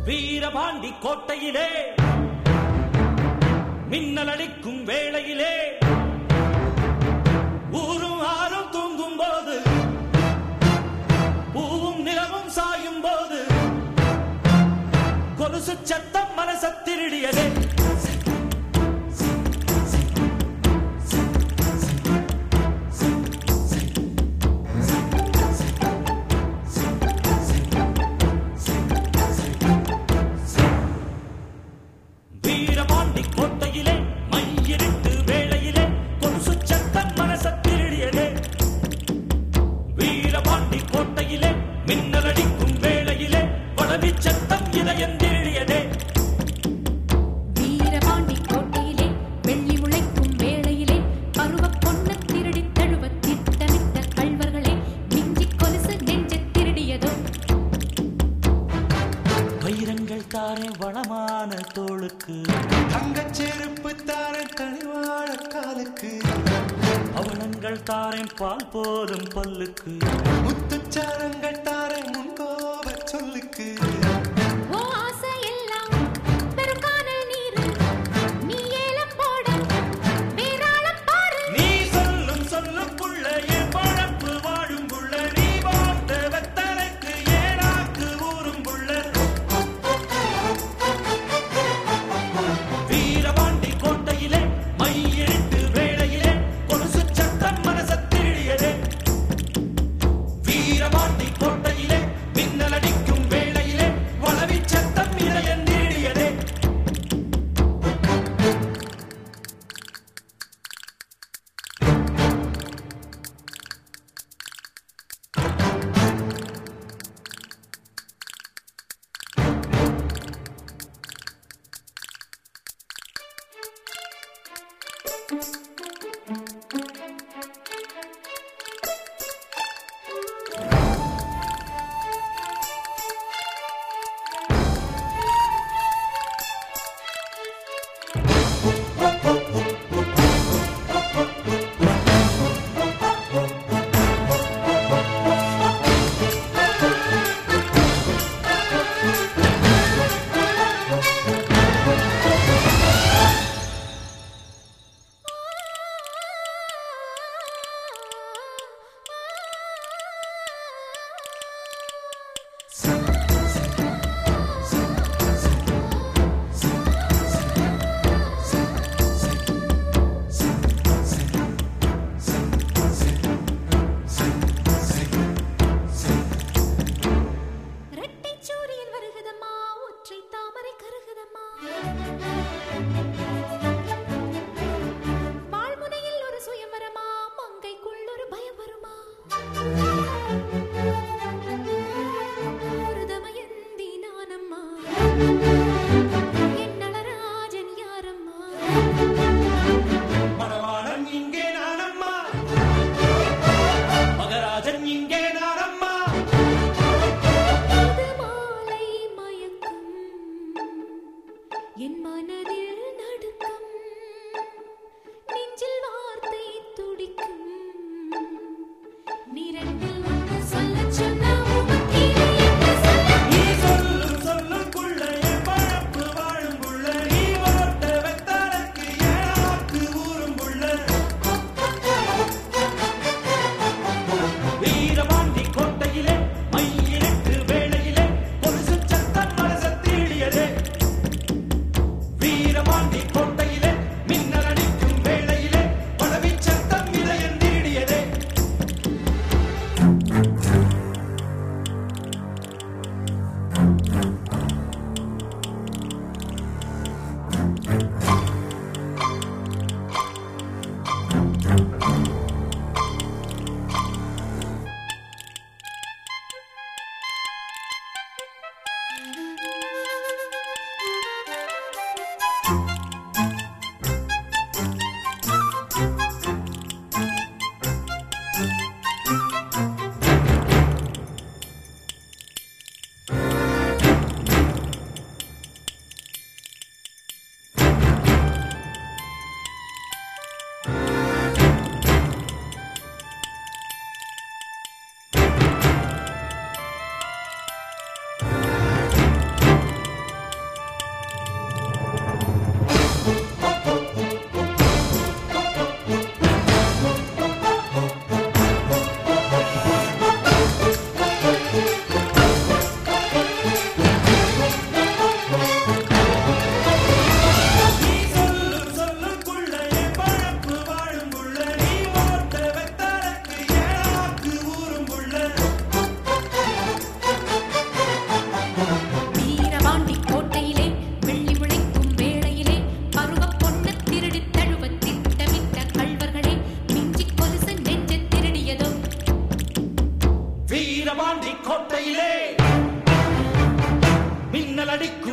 வீரபாண்டி கோட்டையிலே மின்னல் அடிக்கும் வேளையிலே ஊரும் ஆறும் தூங்கும் போது பூவும் நிலவும் சாயும் போது கொலுசு சத்தம் மனச திருடியதே வீரபாண்டி கோட்டையிலே மையிருட்டு வேளையிலே கொலுசு சத்தம் மனச திருடியதே வீரபாண்டி கோட்டையிலே மின்னல் அடிக்கும் வேளையிலே வளவி சத்தம் இதயம் திருடியதே வீரபாண்டி கோட்டையிலே வெள்ளி முளைக்கும் வேளையிலே பருவப் பொன்னு திருடித் தழுவத் திட்டமிட்ட கள்வர்களே மிஞ்சிக் கொலுசு நெஞ்சத் திருடியதோ வைரங்கள் தாரே வளமான தோளுக்கு தங்கச் செருப்பு தாரன் தனிவாழ காலுக்கு அவலங்கள் தாரேன் பால் போலும் பல்லுக்கு முத்துச்சாரங்கள் தாரன் முன்கோப சொல்லுக்கு ஓ ஆசை எல்லாம் வெறும் கானல் நீரு நீ ஏலம் போட வேறாளம் பாரு நீ சொல்லும் சொல்லுக்குள்ள என் பழப்பு வாழும் புள்ள நீ பார்த்த வெத்தலைக்கு ஏனாக்கு ஊரும் புள்ள வீரபாண்டி கோட்டையிலே மையிட்டு வேளையிலே கொலுசு சட்டம் மனச திருடியதே வீரபாண்டி கோட்டையிலே மின்னல் அடிக்கும் வேளையிலே வளவி சத்தம் இதயம் திருடியதே ரெட்டைச் சூரியன் வருகுதம்மா ஒற்றை தாமரை கருகுதம்மா வாழ்முனையில் ஒரு சுயமரமா மங்கைக்குள் ஒரு பயம் வருமா ஒரு தமயந்தி நானம்மா என் நளராஜன் யாரம்மா மணவாளன் இங்கே நானம்மா மகராஜன் இங்கே நானம்மா இது மாலை மயக்கம் என் மனதில் நடுக்கம் நெஞ்சில் வார்த்தை துடிக்கும் நிரண்டில் ஒன்று சொல்லச் சொன்னா உமக்கிலே என்ன சொல்ல நீ சொல்லும் சொல்லுக்குள்ள என் பழப்பு வாழும் புள்ள நீ ஓட்ட வெத்தலைக்கு ஏனாக்கு ஊரும் புள்ள வீரபாண்டி கோட்டையிலே மையிலிட்டு வேளையிலே கொலுசு சத்தம் மனச திருடியதே வீர அடிக்கும்